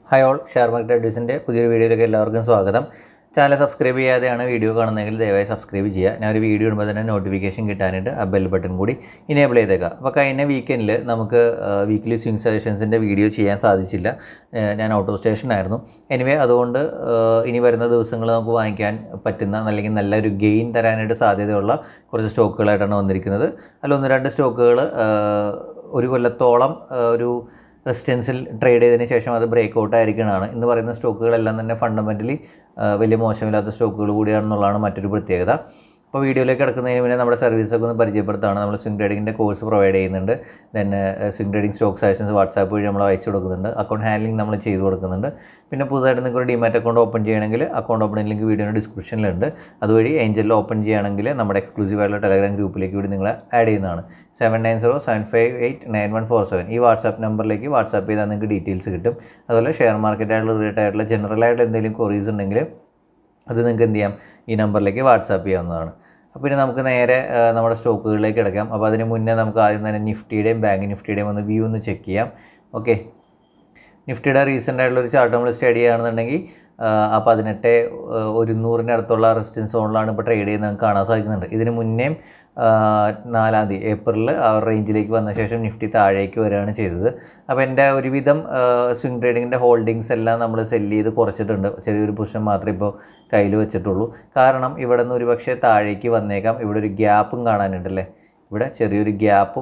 hi all share market അഡ്വൈസിൻ്റെ പുതിയൊരു വീഡിയോയിലേക്ക് എല്ലാവർക്കും സ്വാഗതം ചാനൽ സബ്സ്ക്രൈബ് ചെയ്യാതെയാണ് വീഡിയോ കാണുന്നതെങ്കിൽ ദയവായി സബ്സ്ക്രൈബ് ചെയ്യുക ഞാൻ ഒരു വീഡിയോ ഇടുമ്പോൾ തന്നെ നോട്ടിഫിക്കേഷൻ കിട്ടാനായിട്ട് ആ ബെൽ ബട്ടൺ കൂടി ഇനേബിൾ ചെയ്തേക്കാം അപ്പോൾ കഴിഞ്ഞ വീക്കെൻഡിൽ നമുക്ക് വീക്ക്ലി സ്വിംഗ് സജഷൻസിൻ്റെ വീഡിയോ ചെയ്യാൻ സാധിച്ചില്ല ഏഹ് ഞാൻ ഔട്ട് ഓഫ് സ്റ്റേഷൻ ആയിരുന്നു എനിവേ അതുകൊണ്ട് ഏഹ് ഇനി വരുന്ന ദിവസങ്ങൾ നമുക്ക് വാങ്ങിക്കാൻ പറ്റുന്ന അല്ലെങ്കിൽ നല്ലൊരു ഗെയിൻ തരാനായിട്ട് സാധ്യതയുള്ള കുറച്ച് സ്റ്റോക്കുകളായിട്ടാണ് വന്നിരിക്കുന്നത് അതിൽ ഒന്ന് രണ്ട് സ്റ്റോക്കുകൾ ഒരു കൊല്ലത്തോളം ഏഹ് ഒരു റെസിസ്റ്റൻസിൽ ട്രേഡ് ചെയ്തതിന് ശേഷം അത് ബ്രേക്ക് ഔട്ട് ആയിരിക്കുന്നതാണ് ഇന്ന് പറയുന്ന സ്റ്റോക്കുകളെല്ലാം തന്നെ ഫണ്ടമെൻ്റലി വലിയ മോശമില്ലാത്ത സ്റ്റോക്കുകൾ കൂടിയാണെന്നുള്ളതാണ് മറ്റൊരു പ്രത്യേകത അപ്പോൾ വീഡിയോയിലേക്ക് കിടക്കുന്നതിന് മുന്നേ നമ്മുടെ സർവീസൊക്കെ ഒന്ന് പരിചയപ്പെടുത്താണ് നമ്മൾ സ്വിംഗ് ട്രേഡിങ്ങിൻ്റെ കോഴ്സ് പ്രൊവൈഡ് ചെയ്യുന്നുണ്ട് then swing trading stock suggestions WhatsApp വഴി നമ്മൾ അയച്ചു കൊടുക്കുന്നുണ്ട് അക്കൗണ്ട് ഹാൻഡ്ലിംഗ് നമ്മൾ ചെയ്തു കൊടുക്കുന്നുണ്ട് പിന്നെ പുതുതായിട്ട് നിങ്ങൾക്ക് ഒരു ഡിമാറ്റ് അക്കൗണ്ട് ഓപ്പൺ ചെയ്യണമെങ്കിൽ അക്കൗണ്ട് ഓപ്പണിംഗ് ലിങ്ക് വീഡിയോയുടെ ഡിസ്ക്രിപ്ഷനിലുണ്ട് അതുവഴി ഏഞ്ചലിൽ ഓപ്പൺ ചെയ്യുകയാണെങ്കിൽ നമ്മുടെ എക്സ്ക്ലൂസീവ് ആയിട്ടുള്ള ടെലഗ്രാം ഗ്രൂപ്പിലേക്ക് കൂടി നിങ്ങളെ ആഡ് ചെയ്യുന്നതാണ് seven nine zero seven five eight nine one four seven ഈ വാട്സാപ്പ് നമ്പറിലേക്ക് വാട്സാപ്പ് ചെയ്താൽ നിങ്ങൾക്ക് ഡീറ്റെയിൽസ് കിട്ടും അതുപോലെ ഷെയർ മാർക്കറ്റായിട്ടുള്ള റിലേറ്റഡ് ആയിട്ടുള്ള ജനറൽ ആയിട്ട് എന്തെങ്കിലും ക്വറീസ് ഉണ്ടെങ്കിൽ അത് നിങ്ങൾക്ക് എന്ത് ചെയ്യാം ഈ നമ്പറിലേക്ക് വാട്സാപ്പ് ചെയ്യാവുന്നതാണ് അപ്പോൾ ഇനി നമുക്ക് നേരെ ആ, നമ്മുടെ സ്റ്റോക്കുകളിലേക്ക് കിടക്കാം അപ്പോൾ അതിന് മുന്നേ നമുക്ക് ആദ്യം തന്നെ നിഫ്റ്റിയുടെയും ബാങ്ക് നിഫ്റ്റിയുടെയും ഒന്ന് വ്യൂ ഒന്ന് ചെക്ക് ചെയ്യാം ഓക്കെ നിഫ്റ്റിയുടെ റീസെൻ്റ് ആയിട്ടുള്ള ഒരു ചാർട്ട് നമ്മൾ സ്റ്റഡി ചെയ്യുകയാണെന്നുണ്ടെങ്കിൽ ആ പതിനെട്ട് ഒരുന്നൂറിൻ്റെ അടുത്തുള്ള റെസിസ്റ്റൻസ് സോണിലാണ് ഇപ്പോൾ ട്രേഡ് ചെയ്യുന്നത് നമുക്ക് കാണാൻ സാധിക്കുന്നുണ്ട് ഇതിന് മുന്നേയും ആ, നാലാം തീയതി ഏപ്രിലിൽ ആ റേഞ്ചിലേക്ക് വന്ന ശേഷം നിഫ്റ്റി താഴേക്ക് വരികയാണ് ചെയ്തത് അപ്പോൾ എൻ്റെ ഒരുവിധം സ്വിംഗ് ട്രേഡിങ്ങിൻ്റെ ഹോൾഡിങ്സ് എല്ലാം നമ്മൾ സെല്ല് ചെയ്ത് കുറച്ചിട്ടുണ്ട് ചെറിയൊരു പുരുഷൻ മാത്രമേ ഇപ്പോൾ കയ്യിൽ വെച്ചിട്ടുള്ളൂ കാരണം ഇവിടെ നിന്ന് ഒരു പക്ഷേ താഴേക്ക് വന്നേക്കാം ഇവിടെ ഒരു ഗ്യാപ്പും കാണാനുണ്ടല്ലേ ഇവിടെ ചെറിയൊരു ഗ്യാപ്പും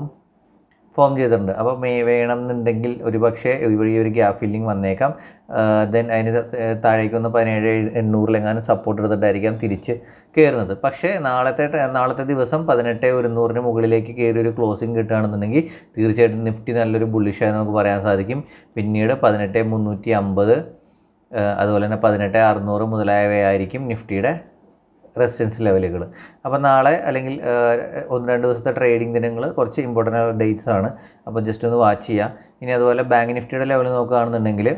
ഫോം ചെയ്തിട്ടുണ്ട് അപ്പോൾ മേ വേണമെന്നുണ്ടെങ്കിൽ ഒരു പക്ഷേ ഇവിടെ ഈ ഒരു ഗ്യാപ്പ് ഫില്ലിംഗ് വന്നേക്കാം ദെൻ അതിന് ത- താഴേക്ക് വന്ന് പതിനേഴ് എണ്ണൂറിലെങ്ങാനും സപ്പോർട്ട് എടുത്തിട്ടായിരിക്കാം തിരിച്ച് കയറുന്നത് പക്ഷേ നാളത്തെ ട- നാളത്തെ ദിവസം പതിനെട്ട് ഒരുന്നൂറിന് മുകളിലേക്ക് കയറി ഒരു ക്ലോസിംഗ് കിട്ടുകയാണെന്നുണ്ടെങ്കിൽ തീർച്ചയായിട്ടും നിഫ്റ്റി നല്ലൊരു ബുള്ളിഷായി നമുക്ക് പറയാൻ സാധിക്കും പിന്നീട് പതിനെട്ട് മുന്നൂറ്റി അമ്പത് അതുപോലെ തന്നെ പതിനെട്ട് അറുന്നൂറ് മുതലായവയായിരിക്കും നിഫ്റ്റിയുടെ റെസിസ്റ്റൻസ് ലെവലുകൾ അപ്പോൾ നാളെ അല്ലെങ്കിൽ ആ, ഒന്ന് രണ്ട് ദിവസത്തെ ട്രേഡിംഗ് ദിനങ്ങൾ കുറച്ച് ഇമ്പോർട്ടൻ്റ് ഡേറ്റ്സ് ആണ് അപ്പോൾ ജസ്റ്റ് ഒന്ന് വാച്ച് ചെയ്യുക ഇനി അതുപോലെ ബാങ്ക് നിഫ്റ്റിയുടെ ലെവൽ നോക്കുകയാണെന്നുണ്ടെങ്കിൽ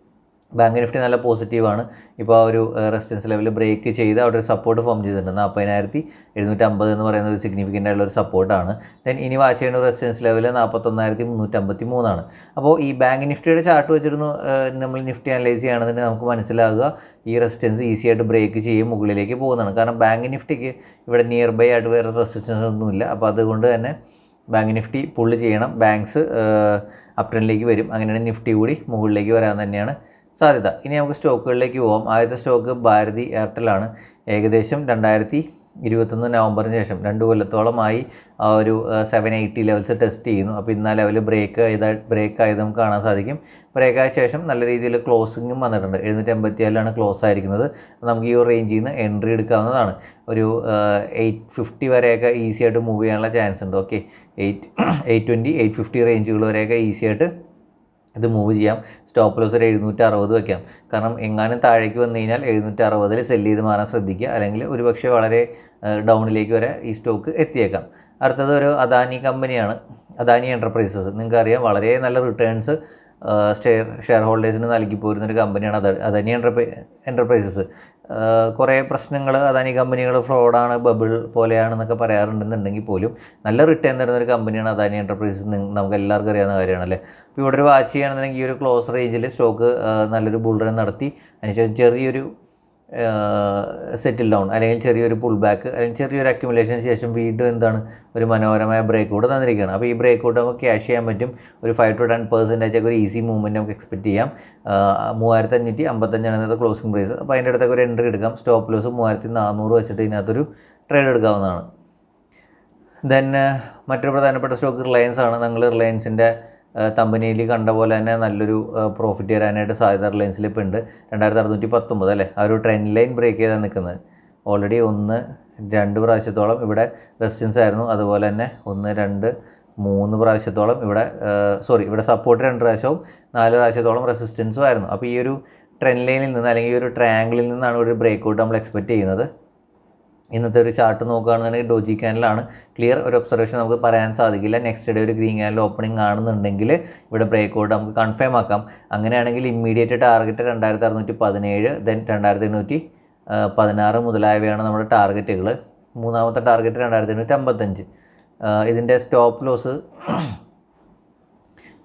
ബാങ്ക് നിഫ്റ്റി നല്ല പോസിറ്റീവാണ് ഇപ്പോൾ ആ ഒരു റെസിസ്റ്റൻസ് ലെവൽ ബ്രേക്ക് ചെയ്ത് അവിടെ ഒരു സപ്പോർട്ട് ഫോം ചെയ്തിട്ടുണ്ട് നാൽപ്പതിനായിരത്തി എഴുന്നൂറ്റി അമ്പത് എന്ന് പറയുന്ന ഒരു സിഗ്നിഫിക്കൻ്റ് ആയിട്ടുള്ള ഒരു സപ്പോർട്ടാണ് ദെൻ ഇനി വാച്ച് ചെയ്യുന്ന റെസിസ്റ്റൻസ് ലെവൽ നാൽപ്പത്തൊന്നായിരത്തി മുന്നൂറ്റമ്പത്തി മൂന്നാണ് അപ്പോൾ ഈ ബാങ്ക് നിഫ്റ്റിയുടെ ചാർട്ട് വെച്ചിരുന്നു നമ്മൾ നിഫ്റ്റി അനലൈസ് ചെയ്യുകയാണെന്നുണ്ടെങ്കിൽ നമുക്ക് മനസ്സിലാകുക ഈ റെസിസ്റ്റൻസ് ഈസി ആയിട്ട് ബ്രേക്ക് ചെയ്യും മുകളിലേക്ക് പോകുന്നതാണ് കാരണം ബാങ്ക് നിഫ്റ്റിക്ക് ഇവിടെ നിയർ ബൈ ആയിട്ട് വേറെ റെസിസ്റ്റൻസ് ഒന്നുമില്ല അപ്പോൾ അതുകൊണ്ട് തന്നെ ബാങ്ക് നിഫ്റ്റി പുള്ള് ചെയ്യണം ബാങ്ക്സ് അപ് ട്രെൻഡിലേക്ക് വരും അങ്ങനെയാണ് നിഫ്റ്റി കൂടി മുകളിലേക്ക് വരാൻ തന്നെയാണ് സാധ്യത ഇനി നമുക്ക് സ്റ്റോക്കുകളിലേക്ക് പോകാം ആദ്യത്തെ സ്റ്റോക്ക് ഭാരതി എയർടെലാണ് ഏകദേശം രണ്ടായിരത്തി ഇരുപത്തൊന്ന് നവംബറിന് ശേഷം രണ്ട് കൊല്ലത്തോളമായി ആ ഒരു സെവൻ എയ്റ്റി ലെവൽസ് ടെസ്റ്റ് ചെയ്യുന്നു അപ്പോൾ ഇന്ന് ആ ലെവൽ ബ്രേക്ക് ചെയ്ത ബ്രേക്ക് ആയത് നമുക്ക് കാണാൻ സാധിക്കും ബ്രേക്ക് ആയ ശേഷം നല്ല രീതിയിൽ ക്ലോസിങ്ങും വന്നിട്ടുണ്ട് എഴുന്നൂറ്റി അമ്പത്തി ഏഴിലാണ് ക്ലോസ് ആയിരിക്കുന്നത് അപ്പോൾ നമുക്ക് ഈ ഒരു റേഞ്ചിൽ നിന്ന് എൻട്രി എടുക്കാവുന്നതാണ് ഒരു എയ്റ്റ് ഫിഫ്റ്റി വരെയൊക്കെ ഈസി ആയിട്ട് മൂവ് ചെയ്യാനുള്ള ചാൻസ് ഉണ്ട് okay eight eight twenty eight fifty റേഞ്ചുകൾ വരെയൊക്കെ ഈസി ആയിട്ട് ഇത് മൂവ് ചെയ്യാം സ്റ്റോപ്പ് ലോസ് ഒരു എഴുന്നൂറ്റി അറുപത് വയ്ക്കാം കാരണം എങ്ങാനും താഴേക്ക് വന്നു കഴിഞ്ഞാൽ എഴുന്നൂറ്റി അറുപതിൽ സെല്ല് ചെയ്ത് മാറാൻ ശ്രദ്ധിക്കുക അല്ലെങ്കിൽ ഒരുപക്ഷെ വളരെ ഡൗണിലേക്ക് വരെ ഈ സ്റ്റോക്ക് എത്തിയേക്കാം അടുത്തത് ഒരു അദാനി കമ്പനിയാണ് അദാനി എൻ്റർപ്രൈസസ് നിങ്ങൾക്കറിയാം വളരെ നല്ല റിട്ടേൺസ് ഷെയർ ഷെയർ ഹോൾഡേഴ്സിന് നൽകി പോരുന്ന ഒരു കമ്പനിയാണ് അത് അദാനി എൻ്റർപ്രൈ എൻ്റർപ്രൈസസ് കുറേ പ്രശ്നങ്ങൾ അദാനി കമ്പനികൾ ഫ്രോഡാണ് ബബിൾ പോലെയാണെന്നൊക്കെ പറയാറുണ്ടെന്നുണ്ടെങ്കിൽ പോലും നല്ല റിട്ടേൺ തരുന്ന ഒരു കമ്പനിയാണ് അദാനി എൻ്റർപ്രൈസസ് നമുക്ക് എല്ലാവർക്കും അറിയാവുന്ന കാര്യമാണല്ലേ അപ്പോൾ ഇവിടെ ഒരു വാച്ച് ചെയ്യുകയാണെന്നുണ്ടെങ്കിൽ ഈ ഒരു ക്ലോസ് റേഞ്ചിൽ സ്റ്റോക്ക് നല്ലൊരു ബുൾ റൺ നടത്തി അതിനുശേഷം ചെറിയൊരു സെറ്റിൽ ഡൗൺ അല്ലെങ്കിൽ ചെറിയൊരു പുൾ ബാക്ക് അല്ലെങ്കിൽ ചെറിയൊരു അക്യുമുലേഷന് ശേഷം വീണ്ടും എന്താണ് ഒരു മനോഹരമായ ബ്രേക്ക് ഔട്ട് തന്നിരിക്കുകയാണ് അപ്പോൾ ഈ ബ്രേക്ക് ഔട്ട് നമുക്ക് ക്യാഷ് ചെയ്യാൻ പറ്റും ഒരു ഫൈവ് ടു ടെൻ പെർസെൻറ്റേജ് ഒക്കെ ഒരു ഈസി മൂവ്മെൻറ്റ് നമുക്ക് എക്സ്പെക്ട് ചെയ്യാം മൂവായിരത്തി അഞ്ഞൂറ്റി അമ്പത്തഞ്ചാണ് ഇന്നത്തെ ക്ലോസിംഗ് പ്രൈസ് അപ്പോൾ അതിൻ്റെ അടുത്തൊക്കെ ഒരു എൻട്രി എടുക്കാം സ്റ്റോപ്പ് ലോസ് മൂവായിരത്തി നാനൂറ് വെച്ചിട്ട് ഇതിനകത്തൊരു ട്രേഡ് എടുക്കാവുന്നതാണ് ദെൻ മറ്റൊരു പ്രധാനപ്പെട്ട സ്റ്റോക്ക് റിലയൻസ് ആണ് നിങ്ങൾ റിലയൻസിൻ്റെ കമ്പനിയിൽ കണ്ട പോലെ തന്നെ നല്ലൊരു പ്രോഫിറ്റ് വരാനായിട്ട് സാധ്യത റിലയൻസിൽ ഇപ്പോൾ ഉണ്ട് രണ്ടായിരത്തി അറുന്നൂറ്റി പത്തൊമ്പത് അല്ലേ ആ ഒരു ട്രെൻഡ് ലൈൻ ബ്രേക്ക് ചെയ്താണ് നിൽക്കുന്നത് ഓൾറെഡി ഒന്ന് രണ്ട് പ്രാവശ്യത്തോളം ഇവിടെ റെസിസ്റ്റൻസ് ആയിരുന്നു അതുപോലെ തന്നെ ഒന്ന് രണ്ട് മൂന്ന് പ്രാവശ്യത്തോളം ഇവിടെ സോറി ഇവിടെ സപ്പോർട്ട് രണ്ട് പ്രാവശ്യവും നാല് പ്രാവശ്യത്തോളം റെസിസ്റ്റൻസും ആയിരുന്നു അപ്പോൾ ഈ ഒരു ട്രെൻഡ് ലൈനിൽ നിന്ന് അല്ലെങ്കിൽ ഈ ഒരു ട്രയാങ്കിളിൽ നിന്നാണ് ഒരു ബ്രേക്ക് ഔട്ട് നമ്മൾ എക്സ്പെക്റ്റ് ചെയ്യുന്നത് ഇന്നത്തെ ഒരു ചാർട്ട് നോക്കുകയാണെന്നുണ്ടെങ്കിൽ ഡോജി ക്യാനിലാണ് ക്ലിയർ ഒരു ഒബ്സർവേഷൻ നമുക്ക് പറയാൻ സാധിക്കില്ല നെക്സ്റ്റ് ഡേ ഒരു ഗ്രീൻ ക്യാനിൽ ഓപ്പണിംഗ് ആണെന്നുണ്ടെങ്കിൽ ഇവിടെ ബ്രേക്ക് ഔട്ട് നമുക്ക് കൺഫേം ആക്കാം അങ്ങനെയാണെങ്കിൽ ഇമ്മീഡിയറ്റ് ടാർഗറ്റ് രണ്ടായിരത്തി അറുന്നൂറ്റി പതിനേഴ് ദെൻ രണ്ടായിരത്തി എണ്ണൂറ്റി പതിനാറ് മുതലായവയാണ് നമ്മുടെ ടാർഗറ്റുകൾ മൂന്നാമത്തെ ടാർഗറ്റ് രണ്ടായിരത്തി എണ്ണൂറ്റി അമ്പത്തഞ്ച് ഇതിൻ്റെ സ്റ്റോപ്പ് ലോസ്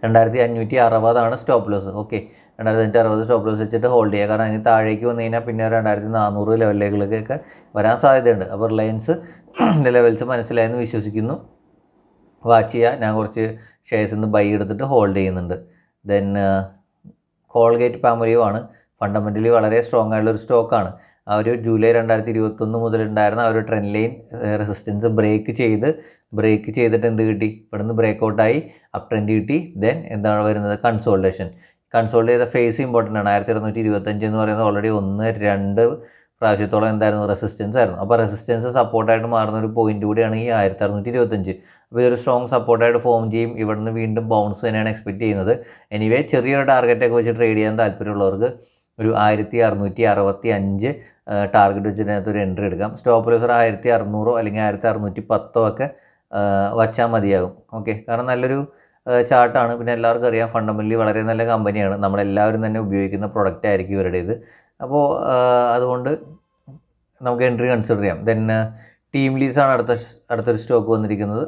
രണ്ടായിരത്തി അഞ്ഞൂറ്റി അറുപതാണ് സ്റ്റോപ്പ് ലോസ് ഓക്കെ രണ്ടായിരത്തി അഞ്ഞൂറ്റി അറുപത് സ്റ്റോപ്പ് ലോസ് വെച്ചിട്ട് ഹോൾഡ് ചെയ്യുക കാരണം അതിന് താഴേക്ക് വന്നു കഴിഞ്ഞാൽ പിന്നെ രണ്ടായിരത്തി നാനൂറ് ലെവലിലേക്കൊക്കെ വരാൻ സാധ്യതയുണ്ട് അപ്പോൾ റിലയൻസ് ലെവൽസ് മനസ്സിലായെന്ന് വിശ്വസിക്കുന്നു വാച്ച് ചെയ്യുക ഞാൻ കുറച്ച് ഷെയർസ് നിന്ന് ബൈ എടുത്തിട്ട് ഹോൾഡ് ചെയ്യുന്നുണ്ട് ദെൻ കോൾഗേറ്റ് പാമലിയോ ആണ് ഫണ്ടമെൻ്റലി വളരെ സ്ട്രോങ് ആയിട്ടുള്ള ഒരു സ്റ്റോക്കാണ് ആ ഒരു ജൂലൈ രണ്ടായിരത്തി ഇരുപത്തൊന്ന് മുതൽ ഉണ്ടായിരുന്ന ആ ഒരു ട്രെൻഡ് ലൈൻ റെസിസ്റ്റൻസ് ബ്രേക്ക് ചെയ്ത് ബ്രേക്ക് ചെയ്തിട്ട് എന്ത് കിട്ടി ഇവിടുന്ന് ബ്രേക്ക് ഔട്ടായി അപ് ട്രെൻഡ് കിട്ടി ദെൻ എന്താണ് വരുന്നത് കൺസോൾട്ടേഷൻ കൺസോൾട്ട് ചെയ്ത ഫേസ് ഇമ്പോർട്ടൻ്റ് ആണ് ആയിരത്തി ഇരുന്നൂറ്റി ഇരുപത്തഞ്ച് എന്ന് പറയുന്നത് ഓൾറെഡി ഒന്ന് രണ്ട് പ്രാവശ്യത്തോളം എന്തായിരുന്നു റെസിസ്റ്റൻസ് ആയിരുന്നു അപ്പോൾ റെസിസ്റ്റൻസ് സപ്പോർട്ടായിട്ട് മാറുന്ന ഒരു പോയിന്റ് കൂടിയാണ് ഈ ആയിരത്തി അറുന്നൂറ്റി ഇരുപത്തഞ്ച് അപ്പോൾ ഇതൊരു സ്ട്രോങ് സപ്പോർട്ടായിട്ട് ഫോം ചെയ്യും ഇവിടുന്ന് വീണ്ടും ബൗൺസ് തന്നെയാണ് എക്സ്പെക്ട് ചെയ്യുന്നത് എനിവേ ചെറിയൊരു ടാർഗറ്റൊക്കെ വെച്ച് ട്രേഡ് ചെയ്യാൻ താല്പര്യമുള്ളവർക്ക് ഒരു ആയിരത്തി അറുന്നൂറ്റി അറുപത്തി അഞ്ച് ടാർഗറ്റ് വെച്ചിട്ട് ഒരു എൻട്രി എടുക്കാം സ്റ്റോപ്പ് ലോസർ ആയിരത്തി അറുന്നൂറോ അല്ലെങ്കിൽ ആയിരത്തി അറുന്നൂറ്റി പത്തോ ഒക്കെ വച്ചാൽ മതിയാകും ഓക്കെ കാരണം നല്ലൊരു ചാർട്ടാണ് പിന്നെ എല്ലാവർക്കും അറിയാം ഫണ്ടമെൻ്റലി വളരെ നല്ല കമ്പനിയാണ് നമ്മളെല്ലാവരും തന്നെ ഉപയോഗിക്കുന്ന പ്രൊഡക്റ്റ് ആയിരിക്കും ഇവരുടേത് അപ്പോൾ അതുകൊണ്ട് നമുക്ക് എൻട്രി കൺസിഡർ ചെയ്യാം ദെൻ ടീം ലീസാണ് അടുത്ത അടുത്തൊരു സ്റ്റോക്ക് വന്നിരിക്കുന്നത്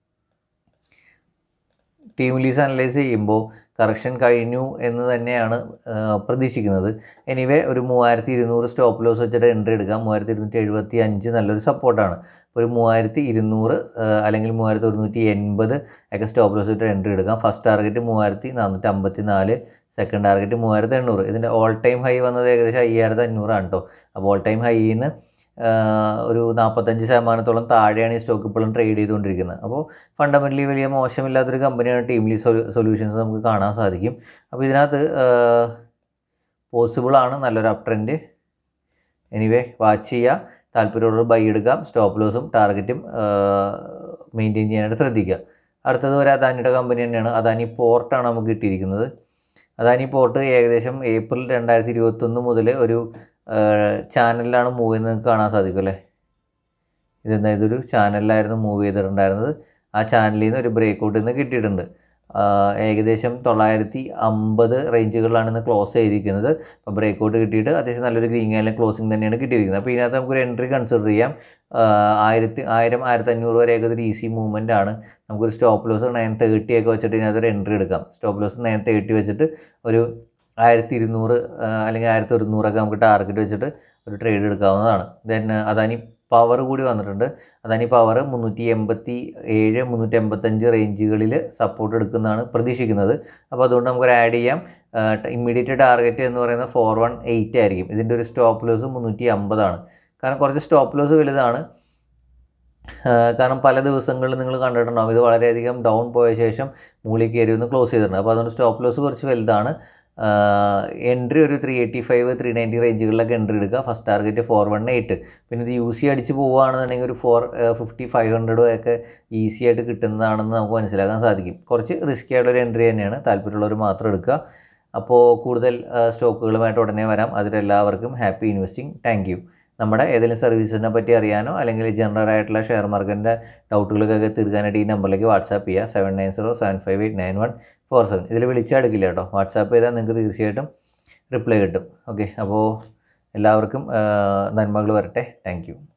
ടീം ലീസ് അനലൈസ് ചെയ്യുമ്പോൾ കറക്ഷൻ കഴിഞ്ഞു എന്ന് തന്നെയാണ് പ്രതീക്ഷിക്കുന്നത് എനിവേ ഒരു മൂവായിരത്തി ഇരുന്നൂറ് സ്റ്റോപ്പ് ലോസ് വെച്ചിട്ട് എൻട്രി എടുക്കാം മൂവായിരത്തി ഇരുന്നൂറ്റി എഴുപത്തി അഞ്ച് നല്ലൊരു സപ്പോർട്ടാണ് ഒരു മൂവായിരത്തി ഇരുന്നൂറ് അല്ലെങ്കിൽ മൂവായിരത്തി ഒരുന്നൂറ്റി എൺപത് ഒക്കെ സ്റ്റോപ്പ് ലോസ് വെച്ചിട്ട് എൻട്രി എടുക്കാം ഫസ്റ്റ് ടാർഗറ്റ് മൂവായിരത്തി നാനൂറ്റി അമ്പത്തി നാല് സെക്കൻഡ് ടാർഗറ്റ് മൂവായിരത്തി എണ്ണൂറ് ഇതിൻ്റെ ഓൾ ടൈം ഹൈ വന്നത് ഏകദേശം അയ്യായിരത്തി അഞ്ഞൂറാണ് കേട്ടോ അപ്പോൾ ഓൾ ടൈം ഹൈന്ന് ഒരു നാൽപ്പത്തഞ്ച് ശതമാനത്തോളം താഴെയാണ് ഈ സ്റ്റോക്ക് ഇപ്പോഴും ട്രേഡ് ചെയ്തുകൊണ്ടിരിക്കുന്നത് അപ്പോൾ ഫണ്ടമെൻ്റലി വലിയ മോശമില്ലാത്തൊരു കമ്പനിയാണ് ടീംലി സൊല്യൂ സൊല്യൂഷൻസ് നമുക്ക് കാണാൻ സാധിക്കും അപ്പോൾ ഇതിനകത്ത് പോസിബിളാണ് നല്ലൊരു അപ് ട്രെൻഡ് എനിവേ വാച്ച് ചെയ്യുക താല്പര്യമുള്ളവർ ബൈ എടുക്കാം സ്റ്റോപ്പ് ലോസും ടാർഗറ്റും മെയിൻറ്റെയിൻ ചെയ്യാനായിട്ട് ശ്രദ്ധിക്കുക അടുത്തത് ഒരു അദാനിയുടെ കമ്പനി തന്നെയാണ് അദാനി പോർട്ടാണ് നമുക്ക് കിട്ടിയിരിക്കുന്നത് അദാനി പോർട്ട് ഏകദേശം ഏപ്രിൽ രണ്ടായിരത്തി ഇരുപത്തൊന്ന് മുതൽ ഒരു ചാനലിലാണ് മൂവ് ചെയ്യുന്നത് നിങ്ങൾക്ക് കാണാൻ സാധിക്കും അല്ലേ ഇതെന്താ ഇതൊരു ചാനലിലായിരുന്നു മൂവ് ചെയ്തിട്ടുണ്ടായിരുന്നത് ആ ചാനലിൽ നിന്ന് ഒരു ബ്രേക്ക് ഔട്ടിൽ നിന്ന് കിട്ടിയിട്ടുണ്ട് ഏകദേശം തൊള്ളായിരത്തി അമ്പത് റേഞ്ചുകളിലാണ് ഇന്ന് ക്ലോസ് ചെയ്തിരിക്കുന്നത് അപ്പോൾ ബ്രേക്ക് ഔട്ട് കിട്ടിയിട്ട് അത്യാവശ്യം നല്ലൊരു ഗ്രീൻ കാലിലെ ക്ലോസിംഗ് തന്നെയാണ് കിട്ടിയിരിക്കുന്നത് അപ്പോൾ ഇതിനകത്ത് നമുക്കൊരു എൻട്രി കൺസിഡർ ചെയ്യാം ആയിരത്തി ആയിരം ആയിരത്തി അഞ്ഞൂറ് വരെയൊക്കെ ഒരു ഈസി മൂവ്മെൻ്റ് ആണ് നമുക്കൊരു സ്റ്റോപ്പ് ലോസ് നയൻ തേർട്ടി ഒക്കെ വെച്ചിട്ട് ഇതിനകത്ത് ഒരു എൻട്രി എടുക്കാം സ്റ്റോപ്പ് ലോസ് നയൻ തേർട്ടി വെച്ചിട്ട് ഒരു ആയിരത്തി ഇരുന്നൂറ് അല്ലെങ്കിൽ ആയിരത്തി ഒരുന്നൂറൊക്കെ നമുക്ക് ടാർഗറ്റ് വെച്ചിട്ട് ഒരു ട്രേഡ് എടുക്കാവുന്നതാണ് ദെൻ അദാനി പവർ കൂടി വന്നിട്ടുണ്ട് അദാനി പവർ മുന്നൂറ്റി എൺപത്തി ഏഴ് മുന്നൂറ്റി എൺപത്തഞ്ച് റേഞ്ചുകളിൽ സപ്പോർട്ട് എടുക്കുന്നതാണ് പ്രതീക്ഷിക്കുന്നത് അപ്പോൾ അതുകൊണ്ട് നമുക്കൊരു ആഡ് ചെയ്യാം ഇമ്മീഡിയറ്റ് ടാർഗറ്റ് എന്ന് പറയുന്നത് ഫോർ വൺ എയ്റ്റ് ആയിരിക്കും ഇതിൻ്റെ ഒരു സ്റ്റോപ്പ് ലോസ് മുന്നൂറ്റി അമ്പതാണ് കാരണം കുറച്ച് സ്റ്റോപ്പ് ലോസ് വലുതാണ് കാരണം പല ദിവസങ്ങളിൽ നിങ്ങൾ കണ്ടിട്ടുണ്ടാകും ഇത് വളരെയധികം ഡൗൺ പോയ ശേഷം മുകളിൽ കയറി ഒന്ന് ക്ലോസ് ചെയ്തിട്ടുണ്ട് അപ്പോൾ അതുകൊണ്ട് സ്റ്റോപ്പ് ലോസ് കുറച്ച് വലുതാണ് എൻട്രി ഒരു three eighty five three ninety റേഞ്ചുകളിലൊക്കെ എൻട്രി എടുക്കുക first target four one eight പിന്നെ ഇത് യു സി അടിച്ച് പോവുകയാണെന്നുണ്ടെങ്കിൽ ഒരു ഫോർ ഫിഫ്റ്റി ഫൈവ് ഹൺഡ്രഡും ഒക്കെ ഈസി ആയിട്ട് കിട്ടുന്നതാണെന്ന് നമുക്ക് മനസ്സിലാക്കാൻ സാധിക്കും കുറച്ച് റിസ്ക്കി ആയിട്ടുള്ളൊരു എൻട്രി തന്നെയാണ് താല്പര്യമുള്ളവർ മാത്രം എടുക്കുക അപ്പോൾ കൂടുതൽ സ്റ്റോക്കുകളുമായിട്ട് ഉടനെ വരാം അതിലെല്ലാവർക്കും ഹാപ്പി ഇൻവെസ്റ്റിംഗ് താങ്ക് യു നമ്മുടെ ഏതെങ്കിലും സർവീസിനെ പറ്റി അറിയാനോ അല്ലെങ്കിൽ ജനറൽ ആയിട്ടുള്ള ഷെയർ മാർക്കറ്റിൻ്റെ ഡൗട്ടുകൾക്കൊക്കെ തീർക്കാനായിട്ട് ഈ നമ്പറിലേക്ക് വാട്സാപ്പ് ചെയ്യുക seven nine zero seven five eight nine one four seven ഇതിൽ വിളിച്ചെടുക്കില്ല കേട്ടോ വാട്സാപ്പ് ചെയ്താൽ നിങ്ങൾക്ക് തീർച്ചയായിട്ടും റിപ്ലൈ കിട്ടും ഓക്കെ അപ്പോൾ എല്ലാവർക്കും നന്മകൾ വരട്ടെ താങ്ക്